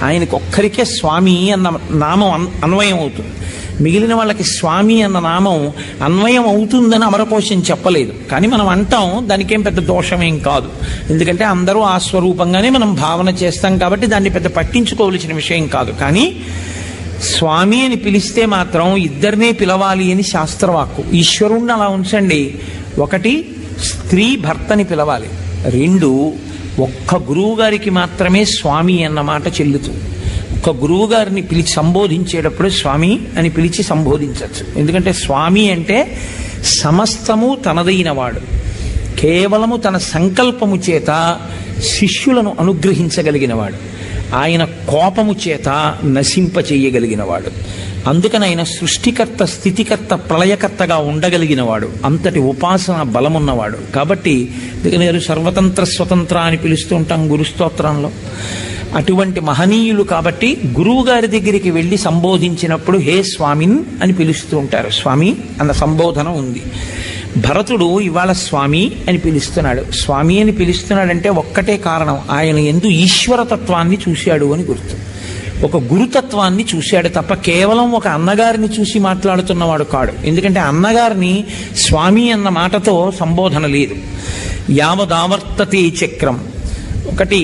ఆయనకు ఒక్కరికే స్వామి అన్న నామం అన్- అన్వయం అవుతుంది మిగిలిన వాళ్ళకి స్వామి అన్న నామం అన్వయం అవుతుందని అమరకోశం చెప్పలేదు కానీ మనం అంటాం దానికేం పెద్ద దోషమేం కాదు ఎందుకంటే అందరూ ఆ స్వరూపంగానే మనం భావన చేస్తాం కాబట్టి దాన్ని పెద్ద పట్టించుకోవలసిన విషయం కాదు కానీ స్వామి అని పిలిస్తే మాత్రం ఇద్దరినే పిలవాలి అని శాస్త్రవాక్కు ఈశ్వరుణ్ణి అలా ఉంచండి ఒకటి స్త్రీ భర్తని పిలవాలి రెండు ఒక్క గురువు గారికి మాత్రమే స్వామి అన్న మాట చెల్లుతుంది ఒక్క గురువు గారిని పిలిచి సంబోధించేటప్పుడు స్వామి అని పిలిచి సంబోధించవచ్చు ఎందుకంటే స్వామి అంటే సమస్తము తనదైన వాడు కేవలము తన సంకల్పము చేత శిష్యులను అనుగ్రహించగలిగినవాడు ఆయన కోపము చేత నశింప చేయగలిగినవాడు అందుకని ఆయన సృష్టికర్త స్థితికర్త ప్రళయకర్తగా ఉండగలిగినవాడు అంతటి ఉపాసన బలమున్నవాడు కాబట్టి నేను సర్వతంత్ర స్వతంత్ర అని పిలుస్తూ ఉంటాం గురుస్తోత్రంలో అటువంటి మహనీయులు కాబట్టి గురువు గారి దగ్గరికి వెళ్ళి సంబోధించినప్పుడు హే స్వామిన్ అని పిలుస్తూ ఉంటారు స్వామి అన్న సంబోధన ఉంది భరతుడు ఇవాళ స్వామి అని పిలుస్తున్నాడు స్వామి అని పిలుస్తున్నాడంటే ఒక్కటే కారణం ఆయన ఎందు ఈశ్వరతత్వాన్ని చూశాడు అని గుర్తు ఒక గురుతత్వాన్ని చూశాడు తప్ప కేవలం ఒక అన్నగారిని చూసి మాట్లాడుతున్నవాడు కాడు ఎందుకంటే అన్నగారిని స్వామి అన్న మాటతో సంబోధన లేదు యావదావర్తతే చక్రం ఒకటి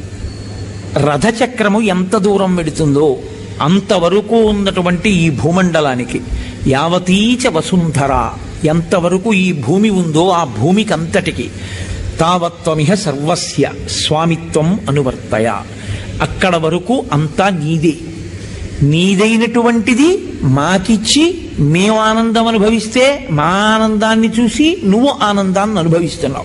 రథచక్రము ఎంత దూరం వెడుతుందో అంతవరకు ఉన్నటువంటి ఈ భూమండలానికి యావతీచ వసుంధర ఎంతవరకు ఈ భూమి ఉందో ఆ భూమికి అంతటికి తావత్వమిహ సర్వస్య స్వామిత్వం అనువర్తయ అక్కడ వరకు అంతా నీదే నీదైనటువంటిది మాకిచ్చి మేము ఆనందం అనుభవిస్తే మా ఆనందాన్ని చూసి నువ్వు ఆనందాన్ని అనుభవిస్తున్నావు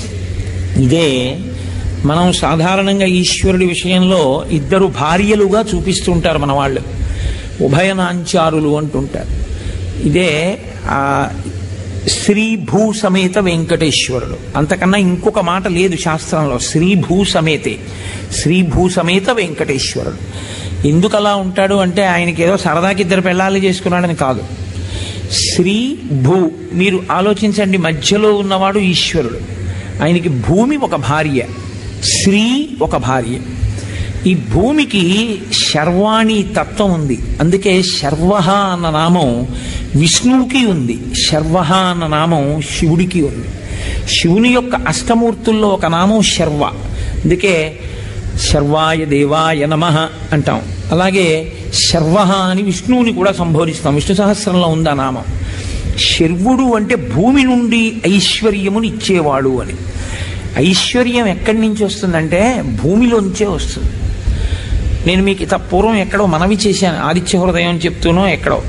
ఇదే మనం సాధారణంగా ఈశ్వరుడి విషయంలో ఇద్దరు భార్యలుగా చూపిస్తుంటారు మన వాళ్ళు ఉభయనాంచారులు అంటుంటారు ఇదే ఆ శ్రీ భూ సమేత వెంకటేశ్వరుడు అంతకన్నా ఇంకొక మాట లేదు శాస్త్రంలో శ్రీ భూ సమేతే శ్రీ భూ సమేత వెంకటేశ్వరుడు ఎందుకు అలా ఉంటాడు అంటే ఆయనకి ఏదో సరదాకి ఇద్దరు పెళ్ళాలి చేసుకున్నాడని కాదు శ్రీ భూ మీరు ఆలోచించండి మధ్యలో ఉన్నవాడు ఈశ్వరుడు ఆయనకి భూమి ఒక భార్య శ్రీ ఒక భార్య ఈ భూమికి శర్వాణి తత్వం ఉంది అందుకే శర్వ అన్న నామం విష్ణువుకి ఉంది శర్వ అన్న నామం శివుడికి ఉంది శివుని యొక్క అష్టమూర్తుల్లో ఒక నామం శర్వ అందుకే శర్వాయ దేవాయ నమ అంటాం అలాగే శర్వ అని విష్ణువుని కూడా సంబోధిస్తాం విష్ణు సహస్రంలో ఉంది ఆ నామం శర్వుడు అంటే భూమి నుండి ఐశ్వర్యముని ఇచ్చేవాడు అని ఐశ్వర్యం ఎక్కడి నుంచి వస్తుందంటే భూమిలోంచే వస్తుంది నేను మీకు ఇత పూర్వం ఎక్కడో మనవి చేశాను ఆదిత్య హృదయం చెప్తూనో ఎక్కడో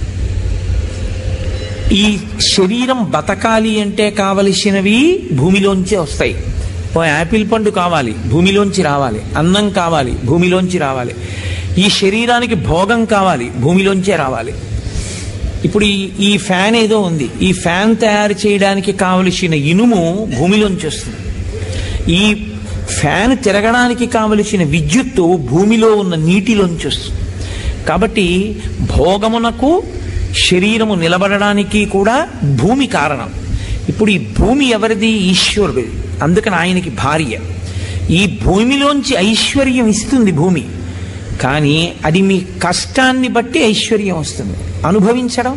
ఈ శరీరం బతకాలి అంటే కావలసినవి భూమిలోంచే వస్తాయి ఓ యాపిల్ పండు కావాలి భూమిలోంచి రావాలి అన్నం కావాలి భూమిలోంచి రావాలి ఈ శరీరానికి భోగం కావాలి భూమిలోంచే రావాలి ఇప్పుడు ఈ ఈ ఫ్యాన్ ఏదో ఉంది ఈ ఫ్యాన్ తయారు చేయడానికి కావలసిన ఇనుము భూమిలోంచి వస్తుంది ఈ ఫ్యాన్ తిరగడానికి కావలసిన విద్యుత్తు భూమిలో ఉన్న నీటిలోంచి వస్తుంది కాబట్టి భోగమునకు శరీరము నిలబడడానికి కూడా భూమి కారణం ఇప్పుడు ఈ భూమి ఎవరిది ఈశ్వరుడిది అందుకని ఆయనకి భార్య ఈ భూమిలోంచి ఐశ్వర్యం ఇస్తుంది భూమి కానీ అది మీ కష్టాన్ని బట్టి ఐశ్వర్యం వస్తుంది అనుభవించడం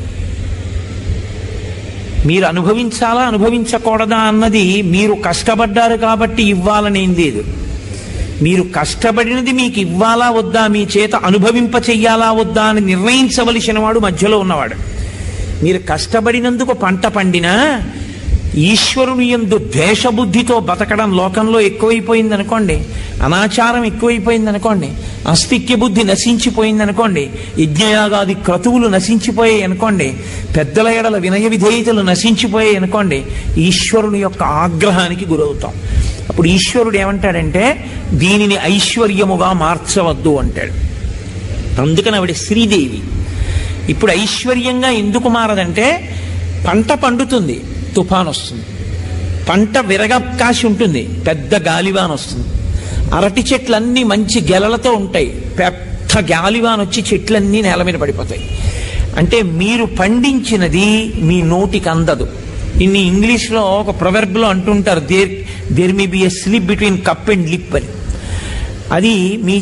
మీరు అనుభవించాలా అనుభవించకూడదా అన్నది మీరు కష్టపడ్డారు కాబట్టి ఇవ్వాలనేం లేదు మీరు కష్టపడినది మీకు ఇవ్వాలా వద్దా మీ చేత అనుభవింప చెయ్యాలా వద్దా అని నిర్ణయించవలసిన వాడు మధ్యలో ఉన్నవాడు మీరు కష్టపడినందుకు పంట పండినా ఈశ్వరుని ఎందు ద్వేషబుద్ధితో బతకడం లోకంలో ఎక్కువైపోయింది అనుకోండి అనాచారం ఎక్కువైపోయింది అనుకోండి అస్తిక్య బుద్ధి నశించిపోయింది అనుకోండి యజ్ఞయాగాది క్రతువులు నశించిపోయాయి అనుకోండి పెద్దల ఎడల వినయ విధేయతలు నశించిపోయాయి అనుకోండి ఈశ్వరుని యొక్క ఆగ్రహానికి గురవుతాం అప్పుడు ఈశ్వరుడు ఏమంటాడంటే దీనిని ఐశ్వర్యముగా మార్చవద్దు అంటాడు అందుకని ఆవిడ శ్రీదేవి ఇప్పుడు ఐశ్వర్యంగా ఎందుకు మారదంటే పంట పండుతుంది తుఫాన్ వస్తుంది పంట విరగకాసి ఉంటుంది పెద్ద గాలివాన్ వస్తుంది అరటి చెట్లన్నీ మంచి గెలలతో ఉంటాయి పెద్ద గాలివాన్ వచ్చి చెట్లన్నీ నేల మీద పడిపోతాయి అంటే మీరు పండించినది మీ నోటికి అందదు ఇన్ని ఇంగ్లీష్లో ఒక ప్రొవెర్బ్లో అంటుంటారు there there may be a slip between cup and lip అని అది మీ